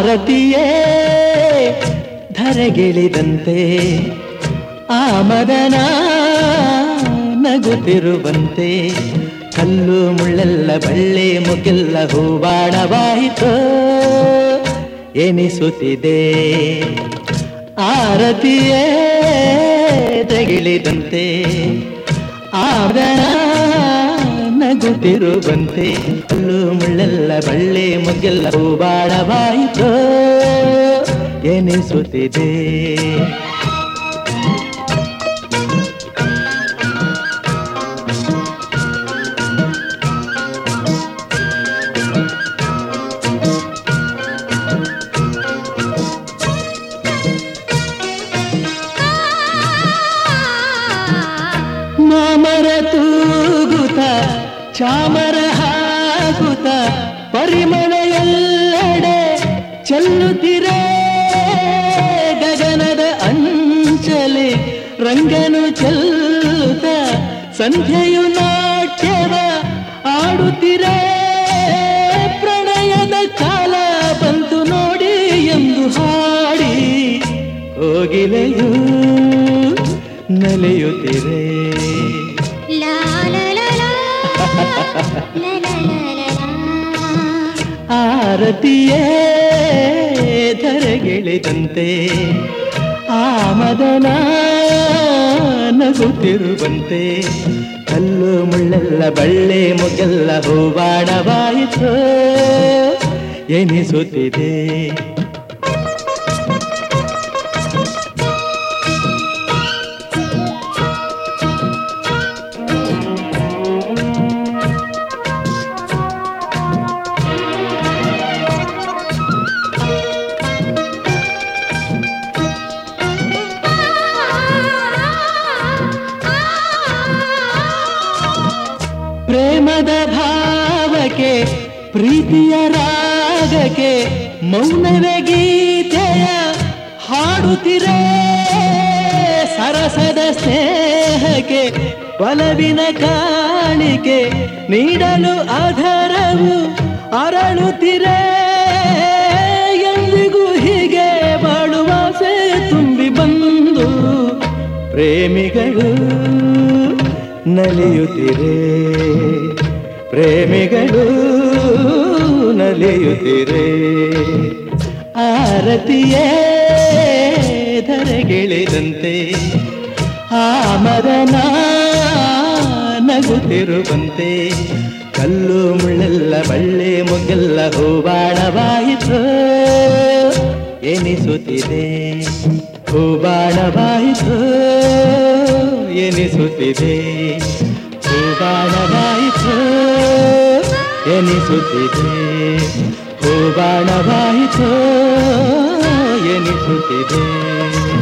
ಆರತಿಯೇ ಧರೆಗಿಳಿದಂತೆ ಆ ಮದನ ನಗುತ್ತಿರುವಂತೆ ಕಲ್ಲು ಮುಳ್ಳೆಲ್ಲ ಬಳ್ಳಿ ಮುಗಿಲ್ಲ ಹೂವಾಣವಾಯಿತು ಎನಿಸುತ್ತಿದೆ ಆರತಿಯೇ ತಗಿಳಿದಂತೆ ಆದನ ನಗುತ್ತಿರುವಂತೆ ಕಲ್ಲು ಮುಳ್ಳೆಲ್ಲ ಬಳ್ಳಿ ಮುಗಿಲ್ಲ ಹೂವಾಣವಾಯಿತು ಎನಿಸುತ್ತಿದೆ ಮಾಮರ ತೂಗುತ ಚಾಮರ ಹಾಕುತ್ತ ಪರಿಮಳ ಎಲ್ಲೆಡೆ ಚೆಲ್ಲುತ್ತಿರೆ ಗಗನದ ಅಂಚಲಿ ರಂಗನು ಚೆಲ್ಲುತ್ತ ಸಂಧ್ಯೆಯು ನಾಟ್ಯವ ಆಡುತ್ತಿರೆ ಪ್ರಣಯದ ಕಾಲ ಬಂತು ನೋಡಿ ಎಂದು ಹಾಡಿ ಹೋಗಿಲೆಯು ನಲಿಯುತ್ತಿರೆ ಲಾ ಲಾ ಲಾ ಲಾ. ಲಾ ಲಾ ಲಾ ಲಾ ಲಾ. ಆರತಿಯೇ ಧರೆಗಿಳಿದಂತೆ ಆ ಮದನ ನಗುತ್ತಿರುವಂತೆ ಕಲ್ಲು ಮುಳ್ಳೆಲ್ಲ ಬಳ್ಳೆ ಮುಗೆಲ್ಲ ಹೂವಾಣವಾಯಿತು ಎನಿಸುತ್ತಿದೆ ಪ್ರೇಮದ ಭಾವಕ್ಕೆ ಪ್ರೀತಿಯ ರಾಗಕ್ಕೆ ಮೌನವೇ ಗೀತೆಯ ಹಾಡುತ್ತಿರೆ ಸರಸದ ಸ್ನೇಹಕ್ಕೆ ಒಲವಿನ ಕಾಣಿಕೆ ನೀಡಲು ಆಧಾರವು ಅರಳುತ್ತಿರೆ ಎಂದಿಗೂ ಹೀಗೆ ಬಾಳುವಾಸೆ ತುಂಬಿ ಬಂದು ಪ್ರೇಮಿಗಳು ನಲಿಯುತ್ತಿರೆ ಪ್ರೇಮಿಗಳು ನಲಿಯುತ್ತಿರೆ ಆರತಿಯೇ ಧರೆಗಿಳಿದಂತೆ ಆ ಮದನ ನಗುತ್ತಿರುವಂತೆ ಕಲ್ಲು ಮುಳ್ಳೆಲ್ಲ ಬಳ್ಳಿ ಮುಗೆಲ್ಲ ಹೂವಾಣವಾಯಿತು ಎನಿಸುತ್ತಿದೆ ಹೂಬಾಣವಾಯಿತು ಎನಿಸುತ್ತಿದೆ ಹೂಬಾಣವಾಯಿತು ಎನಿಸುತ್ತಿದೆ ಹೂಬಾಣವಾಯಿತು ಎನಿಸುತ್ತಿದೆ